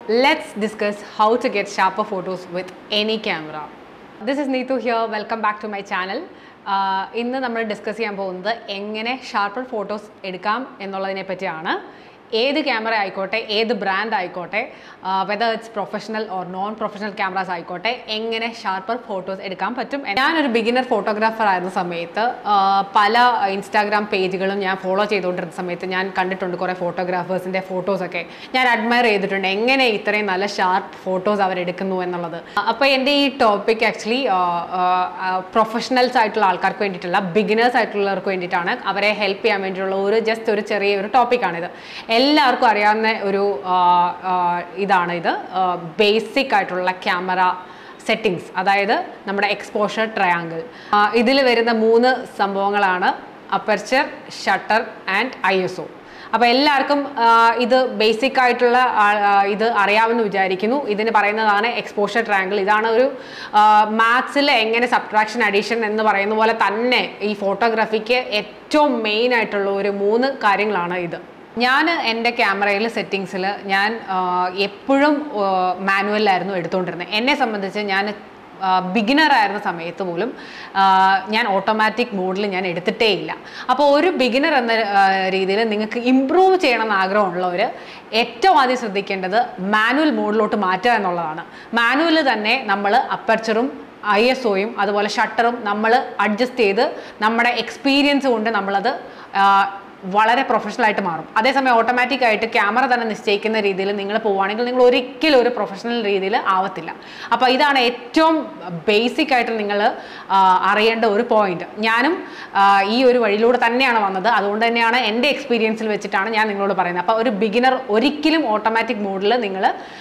Let's discuss how to get sharper photos with any camera. This is Neetu here. Welcome back to my channel. ആഹ് ഇന്ന് നമ്മൾ discuss ചെയ്യാൻ പോകുന്നത് എങ്ങനെ sharper photos എടുക്കാം എന്നുള്ളതിനെ പറ്റിയാണ് ഏത് ക്യാമറ ആയിക്കോട്ടെ ഏത് ബ്രാൻഡ് ആയിക്കോട്ടെ whether it's professional or non professional cameras ആയിക്കോട്ടെ എങ്ങനെ ഷാർപ്പർ ഫോട്ടോസ് എടുക്കാൻ പറ്റും ഞാനൊരു ബിഗിനർ ഫോട്ടോഗ്രാഫർ ആയിരുന്ന സമയത്ത് ആഹ് പല ഇൻസ്റ്റാഗ്രാം പേജുകളും ഞാൻ ഫോളോ ചെയ്തുകൊണ്ടിരുന്ന സമയത്ത് ഞാൻ കണ്ടിട്ടുണ്ട് കുറേ ഫോട്ടോഗ്രാഫേഴ്സിൻ്റെ ഫോട്ടോസൊക്കെ ഞാൻ അഡ്മയർ ചെയ്തിട്ടുണ്ട് എങ്ങനെ ഇത്രയും നല്ല ഷാർപ്പ് ഫോട്ടോസ് അവരെടുക്കുന്നു എന്നുള്ളത് അപ്പോൾ എൻ്റെ ഈ ടോപ്പിക് ആക്ച്വലി പ്രൊഫഷണൽസ് ആയിട്ടുള്ള ആൾക്കാർക്ക് വേണ്ടിയിട്ടുള്ള ബിഗിനേഴ്സ് ആയിട്ടുള്ളവർക്ക് വേണ്ടിയിട്ടാണ് അവരെ ഹെൽപ്പ് ചെയ്യാൻ വേണ്ടിയിട്ടുള്ള ഒരു ജസ്റ്റ് ഒരു ചെറിയ ഒരു ടോപ്പിക്കാണിത് എല്ലാവർക്കും അറിയാവുന്ന ഒരു ആ, ആ, ഇതാണ് ഇത് ബേസിക് ആയിട്ടുള്ള ക്യാമറ സെറ്റിങ്സ് അതായത് നമ്മുടെ എക്സ്പോഷർ ട്രയാങ്കിൾ ഇതിൽ വരുന്ന മൂന്ന് സംഭവങ്ങളാണ് aperture shutter and I S O അപ്പോൾ എല്ലാവർക്കും ആ, ഇത് ബേസിക് ആയിട്ടുള്ള ആ, ആ, ഇത് അറിയാമെന്ന് വിചാരിക്കുന്നു ഇതിന് പറയുന്നതാണ് എക്സ്പോഷർ ട്രയാങ്കിൾ ഇതാണ് ഒരു മാത്സിൽ എങ്ങനെ സബ്ട്രാക്ഷൻ അഡീഷൻ എന്ന് പറയുന്ന പോലെ തന്നെ ഈ ഫോട്ടോഗ്രാഫിക്ക് ഏറ്റവും മെയിൻ ആയിട്ടുള്ള ഒരു മൂന്ന് കാര്യങ്ങളാണ് ഇത് ഞാൻ എൻ്റെ ക്യാമറയിൽ സെറ്റിങ്സിൽ ഞാൻ എപ്പോഴും മാനുവലായിരുന്നു എടുത്തുകൊണ്ടിരുന്നത് എന്നെ സംബന്ധിച്ച് ഞാൻ ബിഗിനർ ആയിരുന്ന സമയത്ത് പോലും ആ, ഞാൻ ഓട്ടോമാറ്റിക് മോഡിൽ ഞാൻ എടുത്തിട്ടേ ഇല്ല അപ്പോൾ ഒരു ബിഗിനർ എന്ന രീതിയിൽ നിങ്ങൾക്ക് ഇമ്പ്രൂവ് ചെയ്യണമെന്ന് ആഗ്രഹമുള്ളവർ ഏറ്റവും ആദ്യം ശ്രദ്ധിക്കേണ്ടത് മാനുവൽ മോഡിലോട്ട് മാറ്റുക എന്നുള്ളതാണ് മാനുവൽ തന്നെ നമ്മൾ അപ്പർച്ചറും ഐ എസ് ഒയും അതുപോലെ ഷട്ടറും നമ്മൾ അഡ്ജസ്റ്റ് ചെയ്ത് നമ്മുടെ എക്സ്പീരിയൻസ് കൊണ്ട് നമ്മളത് ആ, വളരെ പ്രൊഫഷണൽ ആയിട്ട് മാറും അതേസമയം ഓട്ടോമാറ്റിക് ആയിട്ട് ക്യാമറ തന്നെ നിശ്ചയിക്കുന്ന രീതിയിൽ നിങ്ങൾ പോവുകയാണെങ്കിൽ നിങ്ങൾ ഒരിക്കലും ഒരു പ്രൊഫഷണൽ രീതിയിൽ ആവത്തില്ല അപ്പോൾ ഇതാണ് ഏറ്റവും ബേസിക് ആയിട്ട് നിങ്ങൾ അറിയേണ്ട ഒരു പോയിന്റ് ഞാനും ആ, ഈ ഒരു വഴിയിലൂടെ തന്നെയാണ് വന്നത് അതുകൊണ്ട് തന്നെയാണ് എൻ്റെ എക്സ്പീരിയൻസിൽ വെച്ചിട്ടാണ് ഞാൻ നിങ്ങളോട് പറയുന്നത് അപ്പോൾ ഒരു ബിഗിനർ ഒരിക്കലും ഓട്ടോമാറ്റിക് മോഡിൽ നിങ്ങൾ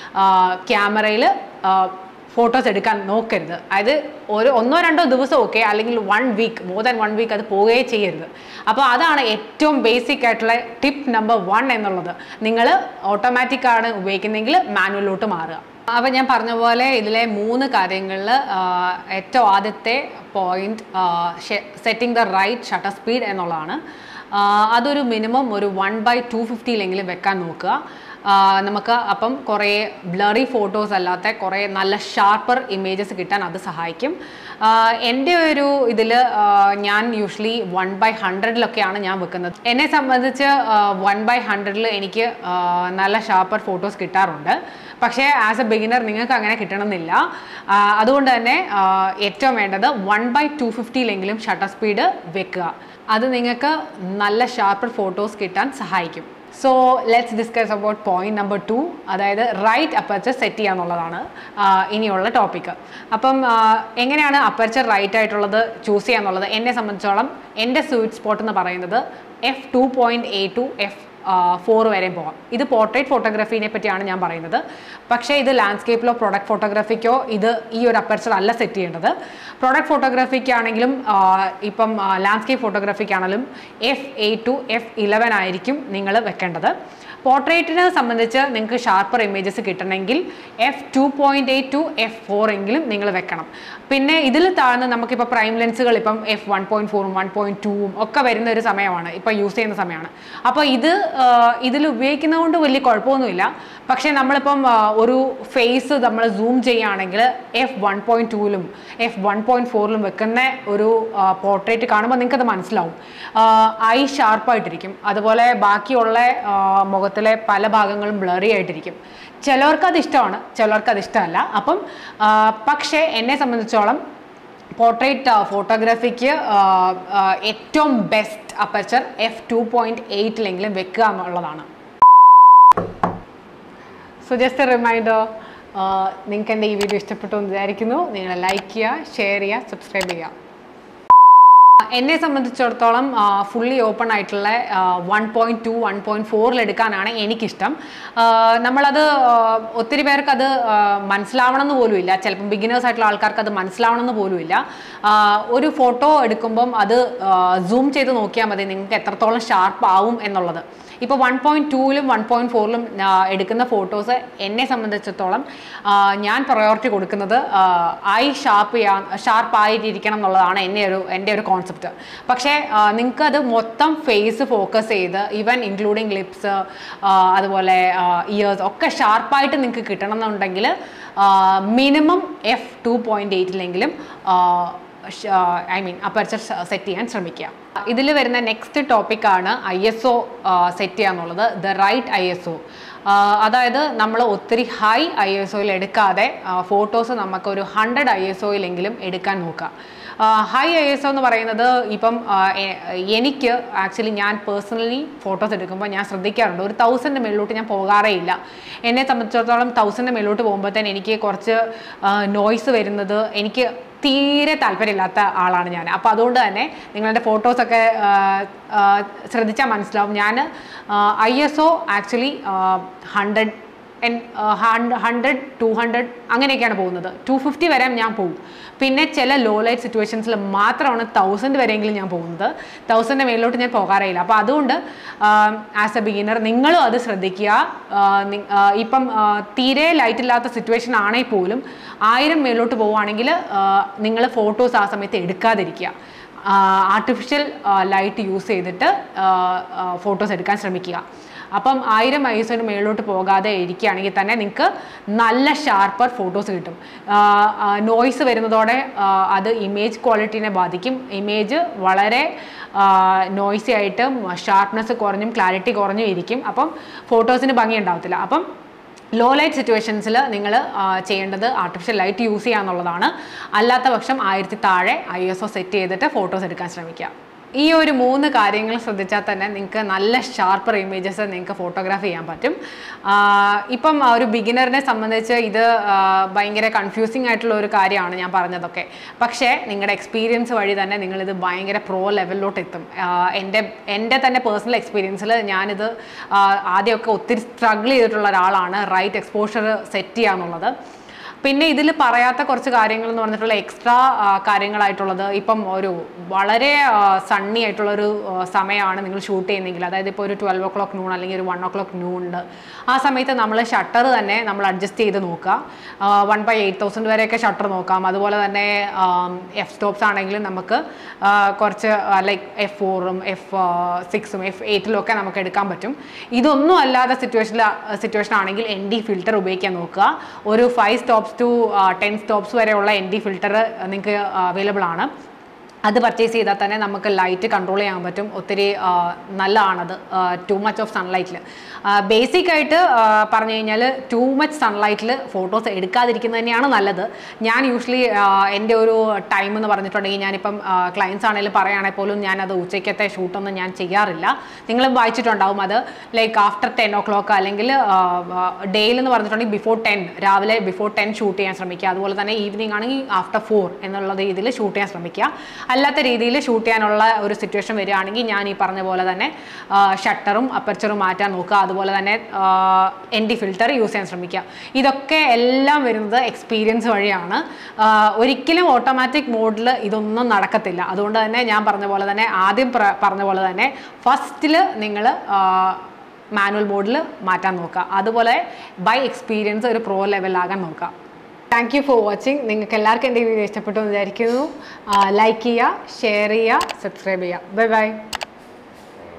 ക്യാമറയിൽ ഫോട്ടോസ് എടുക്കാൻ നോക്കരുത് അതായത് ഒരു ഒന്നോ രണ്ടോ ദിവസം ഓക്കെ അല്ലെങ്കിൽ one week more than one week അത് പോവുകയേ ചെയ്യരുത് അപ്പോൾ അതാണ് ഏറ്റവും ബേസിക് ആയിട്ടുള്ള ടിപ്പ് നമ്പർ വൺ എന്നുള്ളത് നിങ്ങൾ ഓട്ടോമാറ്റിക് ആണ് ഉപയോഗിക്കുന്നതെങ്കിൽ മാനുവലിലോട്ട് മാറുക അപ്പോൾ ഞാൻ പറഞ്ഞ പോലെ ഇതിലെ മൂന്ന് കാര്യങ്ങളിൽ ഏറ്റവും ആദ്യത്തെ point setting the right shutter speed എന്നുള്ളതാണ് ആ, അതൊരു മിനിമം ഒരു വൺ ബൈ ടു ഫിഫ്റ്റിയിലെങ്കിലും വെക്കാൻ നോക്കുക ആ, നമുക്ക് അപ്പം കുറേ ബ്ലറി ഫോട്ടോസ് അല്ലാത്ത കുറേ നല്ല ഷാർപ്പർ ഇമേജസ് കിട്ടാൻ അത് സഹായിക്കും ആ, എൻ്റെ ഒരു ഇതിൽ ഞാൻ യൂഷ്വലി വൺ ബൈ ഹൺഡ്രഡിലൊക്കെയാണ് ഞാൻ വെക്കുന്നത് എന്നെ സംബന്ധിച്ച് വൺ ബൈ ഹൺഡ്രഡിൽ എനിക്ക് ആ, നല്ല ഷാർപ്പർ ഫോട്ടോസ് കിട്ടാറുണ്ട് പക്ഷേ ആസ് എ ബിഗിനർ നിങ്ങൾക്ക് അങ്ങനെ കിട്ടണമെന്നില്ല ആ, അതുകൊണ്ട് തന്നെ ആ, ഏറ്റവും വേണ്ടത് വൺ ബൈ ടു ഫിഫ്റ്റിയിലെങ്കിലും ഷട്ടർ സ്പീഡ് വെക്കുക അത് നിങ്ങൾക്ക് നല്ല ഷാർപ്പർ ഫോട്ടോസ് കിട്ടാൻ സഹായിക്കും so let's discuss about point number two അതായത് റൈറ്റ് അപ്പർച്ചർ സെറ്റ് ചെയ്യുക എന്നുള്ളതാണ് ആ, ഇനിയുള്ള ടോപ്പിക്ക് അപ്പം ആ, എങ്ങനെയാണ് അപ്പർച്ചർ റൈറ്റ് ആയിട്ടുള്ളത് ചൂസ് ചെയ്യുക എന്നുള്ളത് എന്നെ സംബന്ധിച്ചോളം എൻ്റെ സ്വീറ്റ് സ്പോട്ട് എന്ന് പറയുന്നത് F two point eight to F four വരെയും പോകാം ഇത് പോർട്രേറ്റ് ഫോട്ടോഗ്രാഫീനെ പറ്റിയാണ് ഞാൻ പറയുന്നത് പക്ഷേ ഇത് ലാൻഡ്സ്കേപ്പിലോ പ്രൊഡക്റ്റ് ഫോട്ടോഗ്രാഫിക്കോ ഇത് ഈ ഒരു അപ്പർച്ചർ അല്ല സെറ്റ് ചെയ്യേണ്ടത് പ്രൊഡക്റ്റ് ഫോട്ടോഗ്രാഫിക്കാണെങ്കിലും ഇപ്പം ലാൻഡ്സ്കേപ്പ് ഫോട്ടോഗ്രാഫിക്കാണെങ്കിലും F eight to F eleven ആയിരിക്കും നിങ്ങൾ വെക്കേണ്ടത് പോർട്രേറ്റിനെ സംബന്ധിച്ച് നിങ്ങൾക്ക് ഷാർപ്പർ ഇമേജസ് കിട്ടണമെങ്കിൽ F two point eight to F four എങ്കിലും നിങ്ങൾ വെക്കണം പിന്നെ ഇതിൽ താഴ്ന്ന് നമുക്കിപ്പോൾ പ്രൈം ലെൻസുകൾ ഇപ്പം എഫ് വൺ പോയിൻറ്റ് ഫോറും വൺ പോയിൻറ്റ് ടൂവും ഒക്കെ വരുന്ന ഒരു സമയമാണ് ഇപ്പോൾ യൂസ് ചെയ്യുന്ന സമയമാണ് അപ്പോൾ ഇത് ഇതിൽ ഉപയോഗിക്കുന്നത് കൊണ്ട് വലിയ കുഴപ്പമൊന്നുമില്ല പക്ഷേ നമ്മളിപ്പം ആ, ഒരു ഫേസ് നമ്മൾ സൂം ചെയ്യുകയാണെങ്കിൽ എഫ് വൺ പോയിൻറ്റ് ടൂവിലും എഫ് വൺ പോയിൻറ്റ് ഫോറിലും വെക്കുന്ന ഒരു പോർട്രേറ്റ് കാണുമ്പോൾ നിങ്ങൾക്കത് മനസ്സിലാവും ഐ ഷാർപ്പായിട്ടിരിക്കും അതുപോലെ ബാക്കിയുള്ള ആ, മുഖത്തിലെ പല ഭാഗങ്ങളും ബ്ലറി ആയിട്ടിരിക്കും ചിലവർക്ക് അത് ഇഷ്ടമാണ് ചിലവർക്ക് അത് ഇഷ്ടമല്ല അപ്പം ആ, പക്ഷേ എന്നെ സംബന്ധിച്ചോളം പോർട്രേറ്റ് ഫോട്ടോഗ്രാഫിക്ക് ഏറ്റവും best aperture F two point എയ്റ്റിലെങ്കിലും വെക്കുക എന്നുള്ളതാണ് സോ ജസ്റ്റ് റിമൈൻഡർ നിങ്ങൾക്ക് എൻ്റെ ഈ വീഡിയോ ഇഷ്ടപ്പെട്ടു എന്ന് വിചാരിക്കുന്നു നിങ്ങൾ ലൈക്ക് ചെയ്യുക ഷെയർ ചെയ്യുക സബ്സ്ക്രൈബ് ചെയ്യുക എന്നെ സംബന്ധിച്ചിടത്തോളം ഫുള്ളി ഓപ്പൺ ആയിട്ടുള്ള one point two one point ഫോറിൽ എടുക്കാനാണ് എനിക്കിഷ്ടം ആ, നമ്മളത് ആ, ഒത്തിരി പേർക്ക് അത് ആ, മനസ്സിലാവണമെന്ന് പോലും ഇല്ല ചിലപ്പം ബിഗിനേഴ്സ് ആയിട്ടുള്ള ആൾക്കാർക്ക് അത് മനസ്സിലാവണമെന്ന് പോലും ഇല്ല ആ, ഒരു ഫോട്ടോ എടുക്കുമ്പം അത് സൂം ചെയ്ത് നോക്കിയാൽ മതി നിങ്ങൾക്ക് എത്രത്തോളം ഷാർപ്പ് ആവും എന്നുള്ളത് ഇപ്പോൾ വൺ പോയിൻറ്റ് ടൂവിലും വൺ പോയിൻറ്റ് ഫോറിലും എടുക്കുന്ന ഫോട്ടോസ് എന്നെ സംബന്ധിച്ചിടത്തോളം ആ, ഞാൻ പ്രയോറിറ്റി കൊടുക്കുന്നത് ഐ ഷാർപ്പ് ചെയ്യാൻ ഷാർപ്പ് ആയിട്ടിരിക്കണം എന്നുള്ളതാണ് എന്നെ ഒരു എൻ്റെ ഒരു കോൺസെപ്റ്റ് പക്ഷേ നിങ്ങൾക്ക് അത് മൊത്തം ഫേസ് ഫോക്കസ് ചെയ്ത് ഈവൻ ഇൻക്ലൂഡിങ് ലിപ്സ് അതുപോലെ ഇയേഴ്സ് ഒക്കെ ഷാർപ്പായിട്ട് നിങ്ങൾക്ക് കിട്ടണം എന്നുണ്ടെങ്കിൽ മിനിമം എഫ് ടു പോയിൻറ്റ് എയ്റ്റിലെങ്കിലും ഐ മീൻ അപ്പർച്ചർ സെറ്റ് ചെയ്യാൻ ശ്രമിക്കുക ഇതിൽ വരുന്ന നെക്സ്റ്റ് ടോപ്പിക്കാണ് ഐ എസ് ഒ സെറ്റ് ചെയ്യുക എന്നുള്ളത് the right I S O അതായത് നമ്മൾ ഒത്തിരി ഹൈ ഐ എസ് ഒയിൽ എടുക്കാതെ ഫോട്ടോസ് നമുക്ക് ഒരു ഹൺഡ്രഡ് ഐ എസ് ഒയിലെങ്കിലും എടുക്കാൻ നോക്കുക ഹൈ ഐ എസ് ഒ എന്ന് പറയുന്നത് ഇപ്പം ആ, എ- എനിക്ക് ആക്ച്വലി ഞാൻ പേഴ്സണലി ഫോട്ടോസ് എടുക്കുമ്പോൾ ഞാൻ ശ്രദ്ധിക്കാറുണ്ട് ഒരു തൗസൻഡ് മേളിലോട്ട് ഞാൻ പോകാറേ ഇല്ല എന്നെ സംബന്ധിച്ചിടത്തോളം തൗസൻഡ് മേളിലോട്ട് പോകുമ്പോഴത്തേന് എനിക്ക് കുറച്ച് നോയ്സ് വരുന്നത് എനിക്ക് തീരെ താല്പര്യമില്ലാത്ത ആളാണ് ഞാൻ അപ്പോൾ അതുകൊണ്ട് തന്നെ നിങ്ങളുടെ ഫോട്ടോസൊക്കെ ശ്രദ്ധിച്ചാൽ മനസ്സിലാവും ഞാൻ I S O actually hundred hundred two hundred അങ്ങനെയൊക്കെയാണ് പോകുന്നത് ടു ഫിഫ്റ്റി വരെ ഞാൻ പോകും പിന്നെ ചില ലോ ലൈറ്റ് സിറ്റുവേഷൻസിൽ മാത്രമാണ് തൗസൻഡ് വരെയെങ്കിലും ഞാൻ പോകുന്നത് തൗസൻഡിൻ്റെ മേലിലോട്ട് ഞാൻ പോകാറേ ഇല്ല അപ്പോൾ അതുകൊണ്ട് ആസ് എ ബിഗിനർ നിങ്ങളും അത് ശ്രദ്ധിക്കുക ആ, നി- ആ, ഇപ്പം ആ, തീരെ ലൈറ്റ് ഇല്ലാത്ത സിറ്റുവേഷൻ ആണെങ്കിൽ പോലും ആയിരം മേലോട്ട് പോവുകയാണെങ്കിൽ നിങ്ങൾ ഫോട്ടോസ് ആ സമയത്ത് എടുക്കാതിരിക്കുക ആർട്ടിഫിഷ്യൽ ലൈറ്റ് യൂസ് ചെയ്തിട്ട് ഫോട്ടോസ് എടുക്കാൻ ശ്രമിക്കുക അപ്പം ആയിരം വയസ്സിന് മേളിലോട്ട് പോകാതെ ഇരിക്കുകയാണെങ്കിൽ തന്നെ നിങ്ങൾക്ക് നല്ല ഷാർപ്പർ ഫോട്ടോസ് കിട്ടും നോയ്സ് വരുന്നതോടെ ആ, അത് ഇമേജ് ക്വാളിറ്റീനെ ബാധിക്കും ഇമേജ് വളരെ നോയ്സി ആയിട്ടും ഷാർപ്നെസ് കുറഞ്ഞും ക്ലാരിറ്റി കുറഞ്ഞും ഇരിക്കും അപ്പം ഫോട്ടോസിന് ഭംഗി ഉണ്ടാവത്തില്ല അപ്പം ലോ ലൈറ്റ് സിറ്റുവേഷൻസിൽ നിങ്ങൾ ചെയ്യേണ്ടത് ആർട്ടിഫിഷ്യൽ ലൈറ്റ് യൂസ് ചെയ്യുക എന്നുള്ളതാണ് അല്ലാത്ത പക്ഷം ആയിരത്തി താഴെ ഐ എസ് ഒ സെറ്റ് ചെയ്തിട്ട് ഫോട്ടോസ് എടുക്കാൻ ശ്രമിക്കുക ഈ ഒരു മൂന്ന് കാര്യങ്ങൾ ശ്രദ്ധിച്ചാൽ തന്നെ നിങ്ങൾക്ക് നല്ല ഷാർപ്പർ ഇമേജസ് നിങ്ങൾക്ക് ഫോട്ടോഗ്രാഫി ചെയ്യാൻ പറ്റും ആഹ് ഇപ്പം ആ ഒരു ബിഗിനറിനെ സംബന്ധിച്ച് ഇത് ആഹ് ഭയങ്കര കൺഫ്യൂസിങ് ആയിട്ടുള്ള ഒരു കാര്യമാണ് ഞാൻ പറഞ്ഞതൊക്കെ പക്ഷേ നിങ്ങളുടെ എക്സ്പീരിയൻസ് വഴി തന്നെ നിങ്ങളിത് ഭയങ്കര പ്രോ ലെവലിലോട്ട് എത്തും ആഹ് എൻ്റെ എൻ്റെ തന്നെ പേഴ്സണൽ എക്സ്പീരിയൻസിൽ ഞാനിത് ആഹ് ആദ്യമൊക്കെ ഒത്തിരി സ്ട്രഗിൾ ചെയ്തിട്ടുള്ള ഒരാളാണ് റൈറ്റ് എക്സ്പോഷർ സെറ്റ് ചെയ്യുക എന്നുള്ളത് പിന്നെ ഇതിൽ പറയാത്ത കുറച്ച് കാര്യങ്ങൾ എന്ന് പറഞ്ഞിട്ടുള്ള എക്സ്ട്രാ കാര്യങ്ങളായിട്ടുള്ളത് ഇപ്പം ഒരു വളരെ സണ്ണി ആയിട്ടുള്ള ഒരു സമയമാണ് നിങ്ങൾ ഷൂട്ട് ചെയ്യുന്നെങ്കിൽ അതായത് ഇപ്പോൾ ഒരു ട്വൽവ് ഒ ക്ലോക്ക് നൂൺ അല്ലെങ്കിൽ ഒരു വൺ ഒ ക്ലോക്ക് നൂണിൽ ആ സമയത്ത് നമ്മൾ ഷട്ടർ തന്നെ നമ്മൾ അഡ്ജസ്റ്റ് ചെയ്ത് നോക്കുക വൺ ബൈ എയ്റ്റ് തൗസൻഡ് വരെയൊക്കെ ഷട്ടർ നോക്കാം അതുപോലെ തന്നെ എഫ് സ്റ്റോപ്സ് ആണെങ്കിലും നമുക്ക് ആ, കുറച്ച് ലൈക്ക് എഫ് ഫോറും എഫ് സിക്സും എഫ് എയ്റ്റിലും ഒക്കെ നമുക്ക് എടുക്കാൻ പറ്റും ഇതൊന്നും അല്ലാതെ സിറ്റുവേഷനിൽ സിറ്റുവേഷൻ ആണെങ്കിൽ എൻ ഡി ഫിൽറ്റർ ഉപയോഗിക്കാൻ നോക്കുക ഒരു five stops to ten stops വരെയുള്ള എൻ ഡി ഫിൽറ്റർ നിങ്ങൾക്ക് അവൈലബിൾ ആണ് അത് പർച്ചേസ് ചെയ്താൽ തന്നെ നമുക്ക് ലൈറ്റ് കൺട്രോൾ ചെയ്യാൻ പറ്റും ഒത്തിരി ആ, നല്ലതാണത് ടു മച്ച് ഓഫ് സൺലൈറ്റിൽ ബേസിക് ആയിട്ട് ആ, പറഞ്ഞു കഴിഞ്ഞാൽ ടു മച്ച് സൺലൈറ്റിൽ ഫോട്ടോസ് എടുക്കാതിരിക്കുന്നത് തന്നെയാണ് നല്ലത് ഞാൻ യൂഷ്വലി എൻ്റെ ഒരു ടൈം എന്ന് പറഞ്ഞിട്ടുണ്ടെങ്കിൽ ഞാനിപ്പം ക്ലയൻസ് ആണെങ്കിലും പറയുകയാണെങ്കിൽ പോലും ഞാനത് ഉച്ചയ്ക്കത്തെ ഷൂട്ടൊന്നും ഞാൻ ചെയ്യാറില്ല നിങ്ങൾ വായിച്ചിട്ടുണ്ടാവും അത് like after ten o'clock അല്ലെങ്കിൽ ഡേയിൽ എന്ന് പറഞ്ഞിട്ടുണ്ടെങ്കിൽ ബിഫോർ ടെൻ രാവിലെ ബിഫോർ ടെൻ ഷൂട്ട് ചെയ്യാൻ ശ്രമിക്കുക അതുപോലെ തന്നെ ഈവനിങ് ആണെങ്കിൽ ആഫ്റ്റർ ഫോർ എന്നുള്ള രീതിയിൽ ഷൂട്ട് ചെയ്യാൻ ശ്രമിക്കുക അല്ലാത്ത രീതിയിൽ ഷൂട്ട് ചെയ്യാനുള്ള ഒരു സിറ്റുവേഷൻ വരികയാണെങ്കിൽ ഞാൻ ഈ പറഞ്ഞ പോലെ തന്നെ ഷട്ടറും അപ്പർച്ചറും മാറ്റാൻ നോക്കുക അതുപോലെ തന്നെ എൻ ഡി ഫിൽറ്റർ യൂസ് ചെയ്യാൻ ശ്രമിക്കുക ഇതൊക്കെ എല്ലാം വരുന്നത് എക്സ്പീരിയൻസ് വഴിയാണ് ആ, ഒരിക്കലും ഓട്ടോമാറ്റിക് മോഡിൽ ഇതൊന്നും നടക്കത്തില്ല അതുകൊണ്ട് തന്നെ ഞാൻ പറഞ്ഞ പോലെ തന്നെ ആദ്യം പ്ര- പറഞ്ഞ പോലെ തന്നെ ഫസ്റ്റിൽ നിങ്ങൾ മാനുവൽ മോഡിൽ മാറ്റാൻ നോക്കുക അതുപോലെ ബൈ എക്സ്പീരിയൻസ് ഒരു പ്രോ ലെവലാകാൻ നോക്കുക താങ്ക് യു ഫോർ വാച്ചിങ് നിങ്ങൾക്ക് എല്ലാവർക്കും എൻ്റെ വീഡിയോ ഇഷ്ടപ്പെട്ടു എന്ന് വിചാരിക്കുന്നു ലൈക്ക് ചെയ്യുക ഷെയർ ചെയ്യുക സബ്സ്ക്രൈബ് ചെയ്യുക ബൈ ബൈ